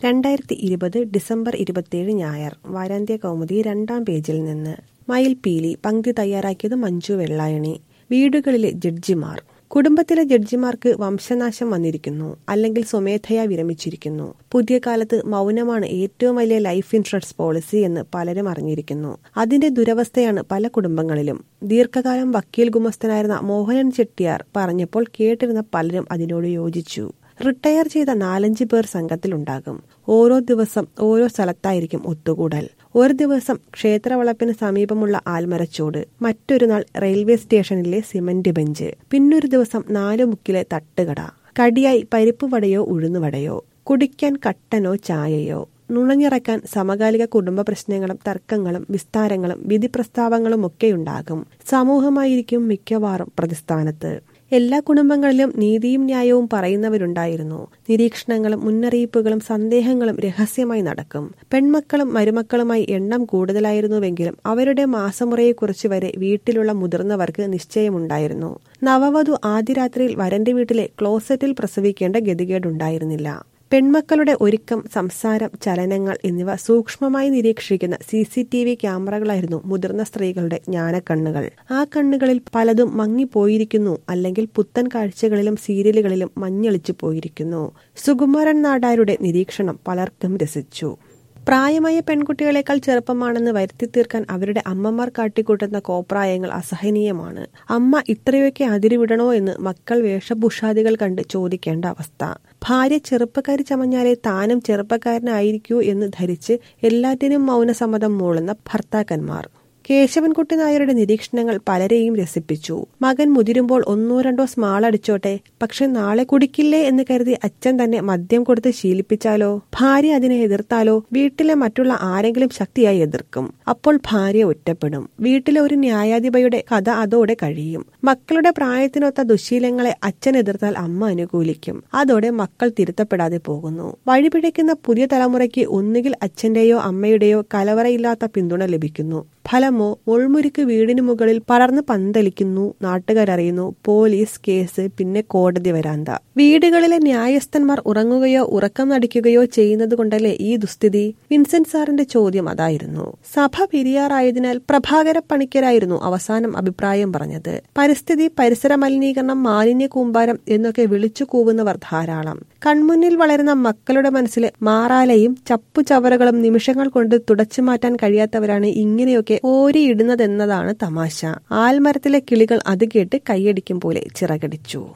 രണ്ടായിരത്തി ഇരുപത് ഡിസംബർ ഇരുപത്തിയേഴ് ഞായർ വാരാന്ത്യ കൗമുദി രണ്ടാം പേജിൽ നിന്ന് മയിൽപീലി പങ്ക്തി തയ്യാറാക്കിയത് മഞ്ജു വെള്ളായണി വീടുകളിലെ ജഡ്ജിമാർ കുടുംബത്തിലെ ജഡ്ജിമാർക്ക് വംശനാശം വന്നിരിക്കുന്നു അല്ലെങ്കിൽ സ്വമേധയാ വിരമിച്ചിരിക്കുന്നു പുതിയ കാലത്ത് മൗനമാണ് ഏറ്റവും വലിയ ലൈഫ് ഇൻഷുറൻസ് പോളിസി എന്ന് പലരും അറിഞ്ഞിരിക്കുന്നു അതിന്റെ ദുരവസ്ഥയാണ് പല കുടുംബങ്ങളിലും ദീർഘകാലം വക്കീൽ ഗുമസ്തനായിരുന്ന മോഹനൻ ചെട്ടിയാർ പറഞ്ഞപ്പോൾ കേട്ടിരുന്ന പലരും അതിനോട് യോജിച്ചു റിട്ടയർ ചെയ്ത നാലഞ്ച് പേർ സംഘത്തിലുണ്ടാകും ഓരോ ദിവസം ഓരോ സ്ഥലത്തായിരിക്കും ഒത്തുകൂടൽ ഒരു ദിവസം ക്ഷേത്രവളപ്പിന് സമീപമുള്ള ആൽമരച്ചോട് മറ്റൊരു നാൾ റെയിൽവേ സ്റ്റേഷനിലെ സിമന്റ് ബെഞ്ച് പിന്നൊരു ദിവസം നാലു മുക്കിലെ തട്ടുകട കടിയായി പരിപ്പ് വടയോ ഉഴുന്നുവടയോ കുടിക്കാൻ കട്ടനോ ചായയോ നുണഞ്ഞിറക്കാൻ സമകാലിക കുടുംബ പ്രശ്നങ്ങളും തർക്കങ്ങളും വിസ്താരങ്ങളും വിധി പ്രസ്താവങ്ങളും ഒക്കെയുണ്ടാകും സമൂഹമായിരിക്കും മിക്കവാറും പ്രതിസ്ഥാനത്ത് എല്ലാ കുടുംബങ്ങളിലും നീതിയും ന്യായവും പറയുന്നവരുണ്ടായിരുന്നു നിരീക്ഷണങ്ങളും മുന്നറിയിപ്പുകളും സന്ദേഹങ്ങളും രഹസ്യമായി നടക്കും പെൺമക്കളും മരുമക്കളുമായി എണ്ണം കൂടുതലായിരുന്നുവെങ്കിലും അവരുടെ മാസമുറയെക്കുറിച്ച് വരെ വീട്ടിലുള്ള മുതിർന്നവർക്ക് നിശ്ചയമുണ്ടായിരുന്നു നവവധു ആദ്യ രാത്രിയിൽ വരന്റെ വീട്ടിലെ ക്ലോസറ്റിൽ പ്രസവിക്കേണ്ട ഗതികേടുണ്ടായിരുന്നില്ല പെൺമക്കളുടെ ഒരുക്കം സംസാരം ചലനങ്ങൾ എന്നിവ സൂക്ഷ്മമായി നിരീക്ഷിക്കുന്ന സി സി ടി വി ക്യാമറകളായിരുന്നു മുതിർന്ന സ്ത്രീകളുടെ ജ്ഞാനക്കണ്ണുകൾ ആ കണ്ണുകളിൽ പലതും മങ്ങിപ്പോയിരിക്കുന്നു അല്ലെങ്കിൽ പുത്തൻ കാഴ്ചകളിലും സീരിയലുകളിലും മഞ്ഞളിച്ചു പോയിരിക്കുന്നു സുകുമാരൻ നാടാരുടെ നിരീക്ഷണം പലർക്കും രസിച്ചു പ്രായമായ പെൺകുട്ടികളെക്കാൾ ചെറുപ്പമാണെന്ന് വരുത്തി തീർക്കാൻ അവരുടെ അമ്മമാർ കാട്ടിക്കൂട്ടുന്ന കോപ്രായങ്ങൾ അസഹനീയമാണ് അമ്മ ഇത്രയൊക്കെ അതിരുവിടണോ എന്ന് മക്കൾ വേഷഭൂഷാദികൾ കണ്ട് ചോദിക്കേണ്ട അവസ്ഥ ഭാര്യ ചെറുപ്പക്കാരി ചമഞ്ഞാലേ താനും ചെറുപ്പക്കാരനായിരിക്കൂ എന്ന് ധരിച്ച് എല്ലാറ്റിനും മൗനസമ്മതം മൂളുന്ന ഭർത്താക്കന്മാർ കേശവൻകുട്ടി നായരുടെ നിരീക്ഷണങ്ങൾ പലരെയും രസിപ്പിച്ചു മകൻ മുതിരുമ്പോൾ ഒന്നോ രണ്ടോ സ്മാൾ അടിച്ചോട്ടെ പക്ഷെ നാളെ കുടിക്കില്ലേ എന്ന് കരുതി അച്ഛൻ തന്നെ മദ്യം കൊടുത്ത് ശീലിപ്പിച്ചാലോ ഭാര്യ അതിനെ എതിർത്താലോ വീട്ടിലെ മറ്റുള്ള ആരെങ്കിലും ശക്തിയായി എതിർക്കും അപ്പോൾ ഭാര്യ ഒറ്റപ്പെടും വീട്ടിലെ ഒരു ന്യായാധിപയുടെ കഥ അതോടെ കഴിയും മക്കളുടെ പ്രായത്തിനൊത്ത ദുശീലങ്ങളെ അച്ഛൻ എതിർത്താൽ അമ്മ അനുകൂലിക്കും അതോടെ മക്കൾ തിരുത്തപ്പെടാതെ പോകുന്നു വഴിപിഴയ്ക്കുന്ന പുതിയ തലമുറയ്ക്ക് ഒന്നുകിൽ അച്ഛന്റെയോ അമ്മയുടെയോ കലവറയില്ലാത്ത പിന്തുണ ലഭിക്കുന്നു ഫലമോ മുൾമുരുക്ക് വീടിന് മുകളിൽ പടർന്ന് പന്തലിക്കുന്നു നാട്ടുകാരറിയുന്നു പോലീസ് കേസ് പിന്നെ കോടതി വരാന്ത വീടുകളിലെ ന്യായസ്ഥന്മാർ ഉറങ്ങുകയോ ഉറക്കം നടിക്കുകയോ ചെയ്യുന്നത് കൊണ്ടല്ലേ ഈ ദുസ്ഥിതി വിൻസെന്റ് സാറിന്റെ ചോദ്യം അതായിരുന്നു സഭ പിരിയാറായതിനാൽ പ്രഭാകര പണിക്കരായിരുന്നു അവസാനം അഭിപ്രായം പറഞ്ഞത് പരിസ്ഥിതി പരിസര മലിനീകരണം മാലിന്യ കൂമ്പാരം എന്നൊക്കെ വിളിച്ചു കൂവുന്നവർ ധാരാളം കൺമുന്നിൽ വളരുന്ന മക്കളുടെ മനസ്സിലെ മാറാലയും ചപ്പുചവറുകളും നിമിഷങ്ങൾ കൊണ്ട് തുടച്ചു മാറ്റാൻ കഴിയാത്തവരാണ് ഇങ്ങനെയൊക്കെ ഓരിയിടുന്നതെന്നതാണ് തമാശ ആൽമരത്തിലെ കിളികൾ അത് കേട്ട് കൈയടിക്കും പോലെ ചിറകടിച്ചു